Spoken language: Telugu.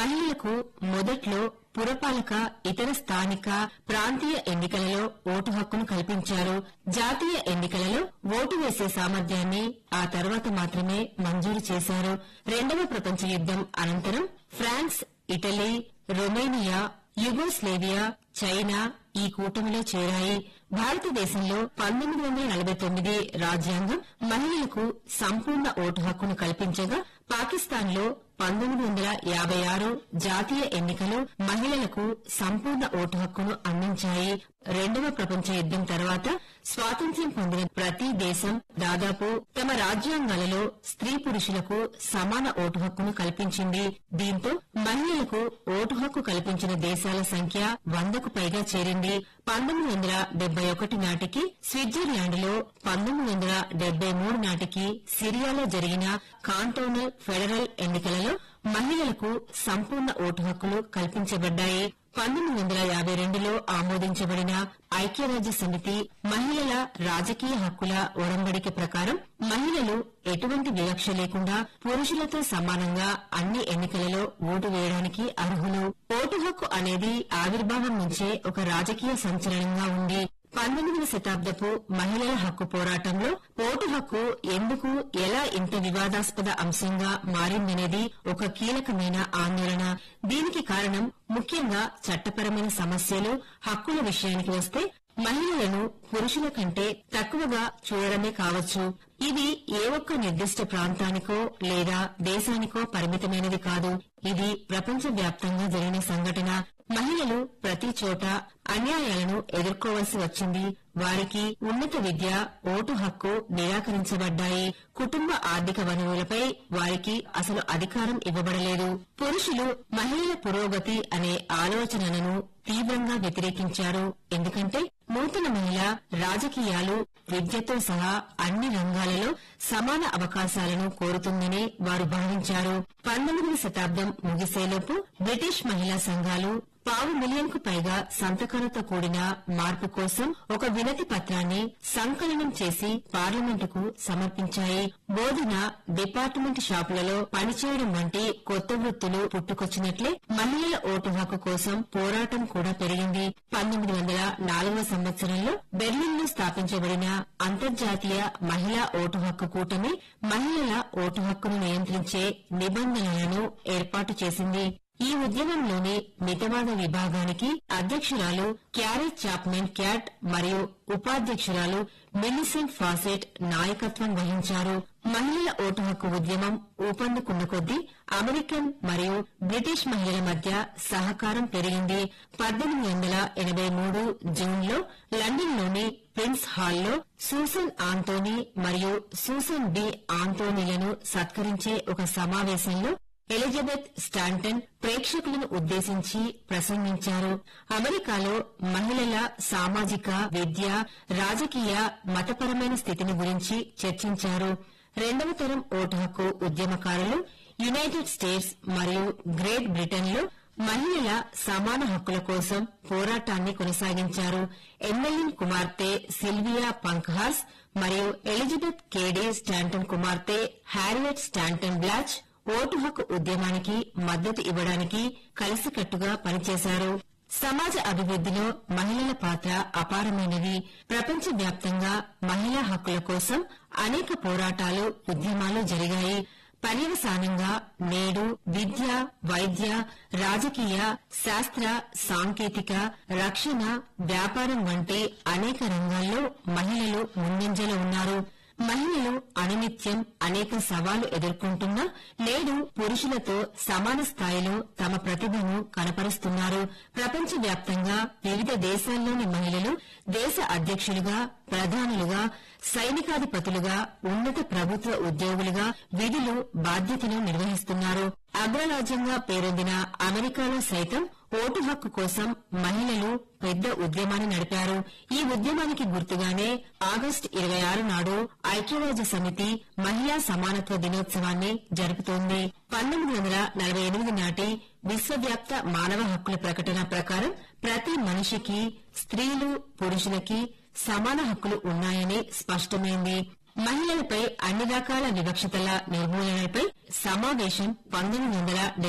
మహిళలకు మొదట్లో పురపాలక ఇతర స్థానిక ప్రాంతీయ ఎన్నికలలో ఓటు హక్కును కల్పించారు జాతీయ ఎన్నికలలో ఓటు వేసే సామర్థ్యాన్ని ఆ తర్వాత మాత్రమే మంజూరు చేశారు రెండవ ప్రపంచ యుద్దం అనంతరం France Italy Romania Yugoslavia China ఈ కూటమిలో చేరాయి భారతదేశంలో పంతొమ్మిది వందల నలభై తొమ్మిది రాజ్యాంగం మహిళలకు సంపూర్ణ ఓటు హక్కును కల్పించగా పాకిస్తాన్లో పంతొమ్మిది వందల యాభై ఆరు జాతీయ ఎన్నికలు మహిళలకు సంపూర్ణ ఓటు హక్కును అందించాయి రెండవ ప్రపంచ యుద్దం తర్వాత స్వాతంత్ర్యం పొందిన ప్రతి దేశం దాదాపు తమ రాజ్యాంగాలలో స్త్రీ పురుషులకు సమాన ఓటు హక్కును కల్పించింది దీంతో మహిళలకు ఓటు హక్కు కల్పించిన దేశాల సంఖ్య వందకు పైగా చేరింది పంతొమ్మిది వందల డెబ్బై ఒకటి నాటికి స్విట్జర్లాండ్ లో పంతొమ్మిది వందల డెబ్బై మూడు నాటికి సిరియాలో జరిగిన కాంటోనల్ ఫెడరల్ ఎన్నికలలో మహిళలకు సంపూర్ణ ఓటు హక్కులు కల్పించబడ్డాయి పంతొమ్మిది వందల యాభై రెండులో ఆమోదించబడిన ఐక్యరాజ్య సమితి మహిళల రాజకీయ హక్కుల ఒడంబడిక ప్రకారం మహిళలు ఎటువంటి వివక్ష లేకుండా పురుషులతో సమానంగా అన్ని ఎన్నికలలో ఓటు వేయడానికి అర్హులు ఓటు హక్కు అనేది ఆవిర్భావం నుంచే ఒక రాజకీయ సంచలనంగా ఉంది పంతొమ్మిదవ శతాబ్దపు మహిళల హక్కు పోరాటంలో ఓటు హక్కు ఎందుకు ఎలా ఇంత వివాదాస్పద అంశంగా మారిందనేది ఒక కీలకమైన ఆందోళన దీనికి కారణం ముఖ్యంగా చట్టపరమైన సమస్యలు హక్కుల విషయానికి వస్తే మహిళలను పురుషుల కంటే తక్కువగా చూడడమే కావచ్చు ఇది ఏ ఒక్క నిర్దిష్ట ప్రాంతానికో లేదా దేశానికో పరిమితమైనది కాదు ఇది ప్రపంచవ్యాప్తంగా జరిగిన సంఘటన మహిళలు ప్రతి చోట అన్యాయాలను ఎదుర్కోవలసి వచ్చింది వారికి ఉన్నత విద్య ఓటు హక్కు నిరాకరించబడ్డాయి కుటుంబ ఆర్థిక వనరులపై వారికి అసలు అధికారం ఇవ్వబడలేదు పురుషులు మహిళల పురోగతి అనే ఆలోచనలను తీవ్రంగా వ్యతిరేకించారు ఎందుకంటే నూతన మహిళ రాజకీయాలు విద్యతో సహా అన్ని రంగాలలో సమాన అవకాశాలను కోరుతుందని వారు భావించారు పంతొమ్మిదవ శతాబ్దం ముగిసేలోపు బ్రిటిష్ మహిళా సంఘాలు పావు మిలియన్ కు పైగా సంతకాలతో కూడిన మార్పు కోసం ఒక వినతి పత్రాన్ని సంకలనం చేసి పార్లమెంటుకు సమర్పించాయి బోధన డిపార్ట్మెంట్ షాపులలో పనిచేయడం వంటి కొత్త వృత్తులు పుట్టుకొచ్చినట్లే మహిళల ఓటు హక్కు కోసం పోరాటం కూడా పెరిగింది పంతొమ్మిది వందల నాలుగవ సంవత్సరంలో బెర్లిన్ లో స్థాపించబడిన అంతర్జాతీయ మహిళా ఓటు హక్కు కూటమి మహిళల ఓటు హక్కును నియంత్రించే నిబంధనలను ఏర్పాటు చేసింది ఈ ఉద్యమంలోని మితవాద విభాగానికి అధ్యక్షురాలు క్యారెట్ చాప్మెన్ క్యాట్ మరియు ఉపాధ్యక్షురాలు మిలిసెంట్ ఫాసెట్ నాయకత్వం వహించారు మహిళల ఓటు హక్కు ఉద్యమం ఊపందుకున్న కొద్దీ అమెరికన్ మరియు బ్రిటిష్ మహిళల మధ్య సహకారం పెరిగింది పద్దెనిమిది వందల ఎనబై మూడు జూన్లో లండన్లోని ప్రిన్స్ హాల్లో సూసన్ ఆంటోనీ మరియు సూసన్ బి ఆంటోనీలను సత్కరించే ఒక సమావేశంలో ఎలిజబెత్ స్టాంటన్ ప్రేక్షకులను ఉద్దేశించి ప్రసంగించారు అమెరికాలో మహిళల సామాజిక విద్య రాజకీయ మతపరమైన స్థితిని గురించి చర్చించారు రెండవ తరం ఓటు హక్కు ఉద్యమకారులు యునైటెడ్ స్టేట్స్ మరియు గ్రేట్ బ్రిటన్లో మహిళల సమాన హక్కుల కోసం పోరాటాన్ని కొనసాగించారు ఎమ్మెల్యన్ కుమార్తె సిల్వియా పంక్హార్స్ మరియు ఎలిజబెత్ కేడీ స్టాంటన్ కుమార్తె హ్యారియట్ స్టాంటన్ బ్లాచ్ ఓటు హక్కు ఉద్యమానికి మద్దతు ఇవ్వడానికి కలిసికట్టుగా పనిచేశారు సమాజ అభివృద్దిలో మహిళల పాత్ర అపారమైనది ప్రపంచవ్యాప్తంగా మహిళా హక్కుల కోసం అనేక పోరాటాలు ఉద్యమాలు జరిగాయి పర్యవసానంగా నేడు విద్య వైద్య రాజకీయ శాస్త్ర సాంకేతిక రక్షణ వ్యాపారం వంటి అనేక రంగాల్లో మహిళలు ముందంజలో ఉన్నారు మహిళలు అనునిత్యం అనేక సవాలు ఎదుర్కొంటున్నా నేడు పురుషులతో సమాన స్థాయిలో తమ ప్రతిభను కనపరుస్తున్నారు ప్రపంచవ్యాప్తంగా వివిధ దేశాల్లోని మహిళలు దేశ అధ్యక్షులుగా ప్రధానులుగా సైనికాధిపతులుగా ఉన్నత ప్రభుత్వ ఉద్యోగులుగా విధులు బాధ్యతలు నిర్వహిస్తున్నారు అగ్రరాజ్యంగా పేరొందిన అమెరికాలో సైతం ఓటు హక్కు కోసం మహిళలు పెద్ద ఉద్యమాన్ని నడిపారు ఈ ఉద్యమానికి గుర్తుగానే ఆగస్టు ఇరవై ఆరు నాడు ఐక్యరాజ్య సమితి మహిళా సమానత్వ దినోత్సవాన్ని జరుపుతోంది పంతొమ్మిది వందల నలభై ఎనిమిది నాటి విశ్వవ్యాప్త మానవ హక్కుల ప్రకటన ప్రకారం ప్రతి మనిషికి స్త్రీలు పురుషులకి సమాన హక్కులు ఉన్నాయని స్పష్టమైంది మహిళలపై అన్ని రకాల వివక్షతల నిర్మూలనపై సమావేశం పంతొమ్మిది వందల